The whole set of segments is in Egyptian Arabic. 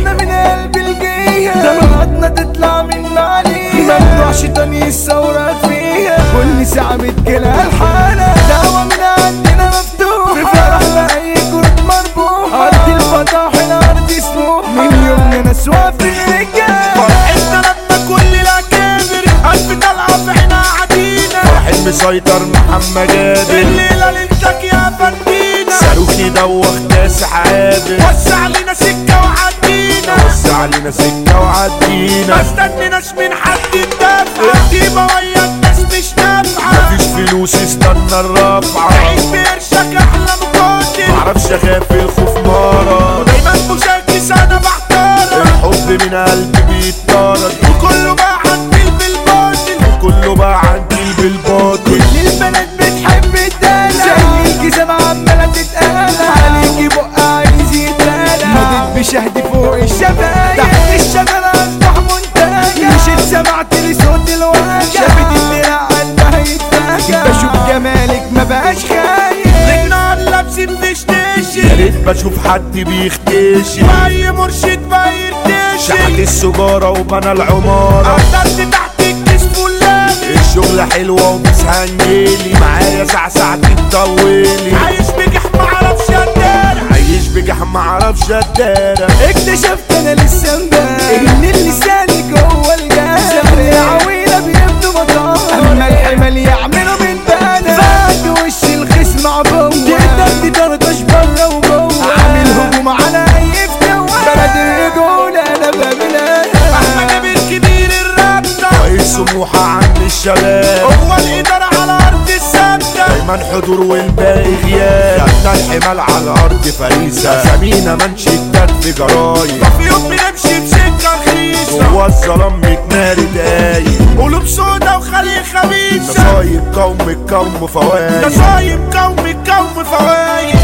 احنا من قلب الجية دمعتنا تطلع من عليها ممنوع شيطان يصورك فيها كل ساعة بتجيلها الحالة دعوة من عندنا مفتوحة في فرح لأي كرة مربوحة أرض الفضاحل أرض سموحة من يومنا ناس واقفين رجالة فرحتنا لما كل الاكابر قلب طالعه في عينها عدينا واحد مسيطر محمد جابر الليله ليلتك يا فندينا صاروخ يدوخ كاس عابر وسع لنا سكه وعدينا وسع علينا سكة وعدينا ما استنيناش من حد الدفع الطيبه ويا الناس مش نافعه مفيش فلوس استنى الرفعة عيش بقرشك احلى مقاتل معرفش اخاف الخوف مرض دايما مشاكس انا بحتار الحب من قلبي بيتطرد وكله بقى عندي بالباطل كله بقى عندي بالباطل كل البنات بتحب الدلع زي الجزم عمالة تتقلع عليكي بق عايز يتدلع مضيت بشهد فوق الشبايا تحت الشجرة اصبح منتجع مشيت سمعت لي صوت الوجع شافت الدراع قلبها يتفجع بشوف جمالك ما بقاش خايف النار لابسين يا فيشتاشي ريت بشوف حد بيختشي اي مرشد بقى يرتشي شحت السجارة وبنى العمارة قدرت تحت الكيس فلاني الشغل حلوة ومش هنجيلي معايا ساعة ساعتين طولي عايش بجح معرفش اتدارع عايش بجح معرفش اتدارى اكتشفت انا لسه امبارح ان اللسان جوه الجاه زمن عويلة بيبدو مطار اما الحمل يعملوا من بانا فاك وش الخصم عبوة تقدر تدردش بره وجوه عامل هجوم على اي فتوة بلد الرجولة انا بابلها احمد الكبير الرابطة رئيس سموحة عند الشباب هو الادارة على ارض الثابتة دايما حضور والباقي غياب خدنا الحمال على الارض فريسة سمينا منشدات في جرايد في يوم بنمشي بسكة رخيصة جوا الظلام متماري دايم قلوب سودا وخلي خبيثة نصايب قوم القوم فوايد نصايب قوم قوم فوايد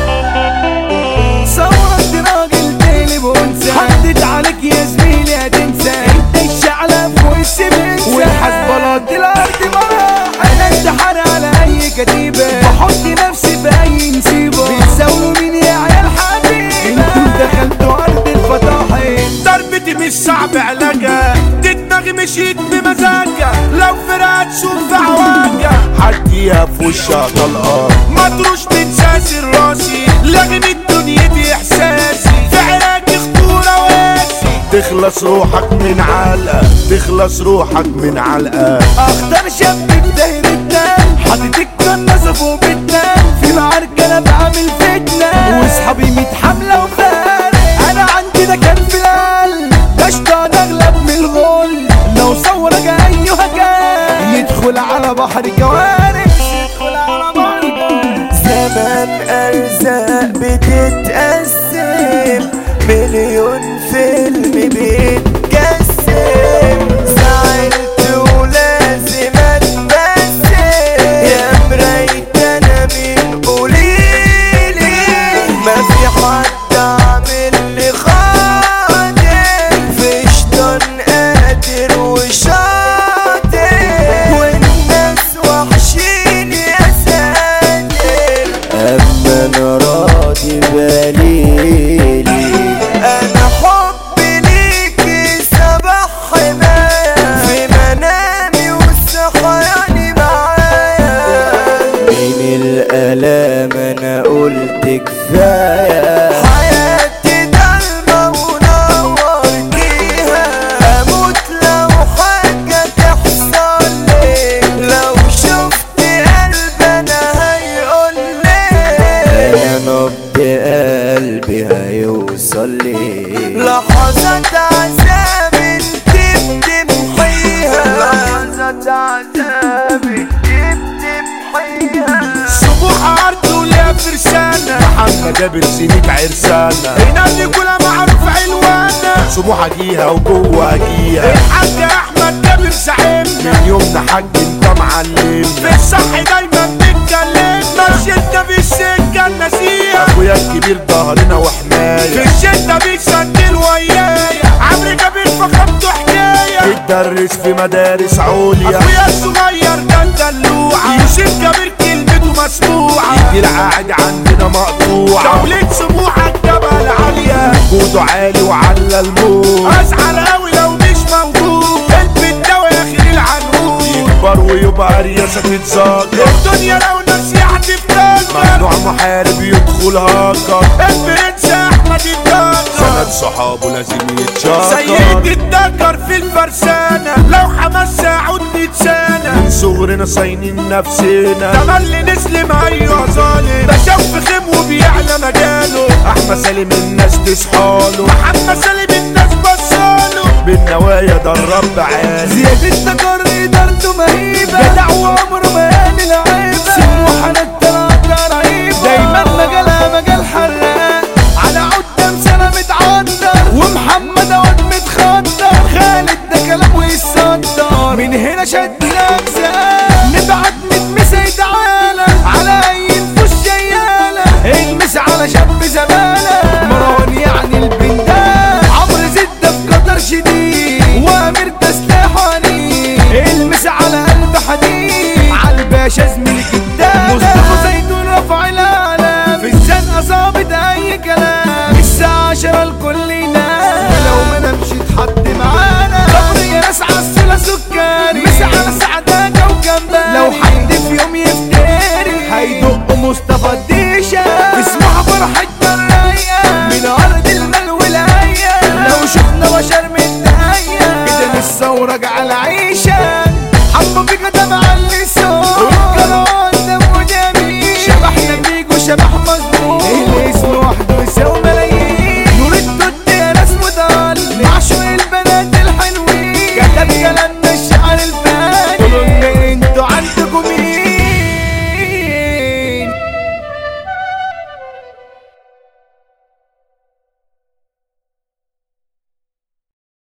صورت راجل تقلب وانسى حدد عليك يا زميلي هتنسى انت الشعلة فوق السبنسة والحسبلات دي الارض مراح انا انتحر على اي كتيبة بحط نفسي في اي نسيبة بتساولوا مين يا عيال حبيبي انتوا دخلتوا ارض الفطاحل ضربتي مش صعب علاجها دي دماغي مشيت بمزاجها لو فرقت شوف في عواجها حديها في وشها طلقة مطروش من ساسر راسي لغم الدنيا دي احساسي في عراقي خطورة واسي تخلص روحك من علقة تخلص روحك من علقة اختار شاب بدايرتنا حاطط الكنزة فوق بيتنا في معركة انا بعمل فتنة واصحابي ميت حملة وفارق انا عندي ده كان في القلب ده شيطان اغلب من الغل لو صورك ايها كان يدخل على بحر كوارث يدخل على بحر كوارث زمان أرزاق بتتقسم مليون فيلم بيتقسم زعلت ولازم اتبسم يا مرايت انا من قليلي ما في حد عامل لي خاطر في شيطان قادر وشاطر والناس وحشين يا ساتر اما انا راضي بليلي انا حبي ليكي سبح حماية في منامي والصحياني معايا من الالام انا قلت كفايه حياتي ضلمه ونورتيها اموت لو حاجه تحصل لي لو شفت قلب انا هيقول لي انا نبض قلبي هيوصل لي لحظات عذاب انت بتمحيها لحظات عذاب انت بتمحيها سموحة أرض وليها فرسانة محمد جابر سنيك عرسانة هنا دي كلها معروف علوانة سموحة جيها وجوه جيها الحاج أحمد جابر زعيمنا من يومنا حاج انت معلمنا في الصح دايما بنتكلمنا الشدة في السكة النسية اخويا الكبير ظهرنا في وحماية الشدة بيسندل ويايا عمرو جابر فخمته حكاية بتدرس في مدارس عليا أخويا الصغير ده الدلوعة يوسف جابر كلمته مسموعة العقد عندنا مقطوعة دولة سموحة الجبل عالية وجوده عالي وعلى الموت ازعل قوي لو مش موجود البيت ده واخر العنقود يكبر ويبقى رياسة تتذكر الدنيا لو نسيحة تفتكر ممنوع محارب يدخل هاكر البرنس احمد الدكر سند صحابه لازم يتشكر سيد الدكر في الفرسانة لو حماس ساعود نتسانة من صغرنا صاينين نفسنا تملي نسلم ايوه ظالم ده شوف خيم وبيعلى مجاله احمد سالم الناس تصحاله محمد سالم الناس بصاله بالنوايا ده الرب عالي زياد التجار ادارته مهيبة جدع وعمره ما يعمل لعيبة سمو حنان طلعت رهيبة دايما مجالها مجال حراق على قدام سنة متعطر ومحمد اود متخطر خالد ده كلامه يتصدر من هنا شد الاجزاء نبعت نتمسى يتعالى على اي نفوس شيالة المس على شاب زبالة مروان يعني البندان عمرو زد في قطر شديد وامير تسليحاني المس على قلب حديد على الباشا زميلي كداب مصطفى زيتون رفع العالم في الزنقة ظابط اي كلام الساعة عشرة الكل ينام ولو ما نمشي تحط معانا خبر يا ناس عالصلة سكري مس على سعدة وجنبها لو حد في يوم يفتري هيدق مصطفى الديشة اسمها فرحة الرايقة من أرض المال والهيا لو شفنا بشر من نهاية كده لسه راجع العيشة حبوا بيك ده مع اللسان والكران ده جميل شبحنا بيجو شبح مظلوم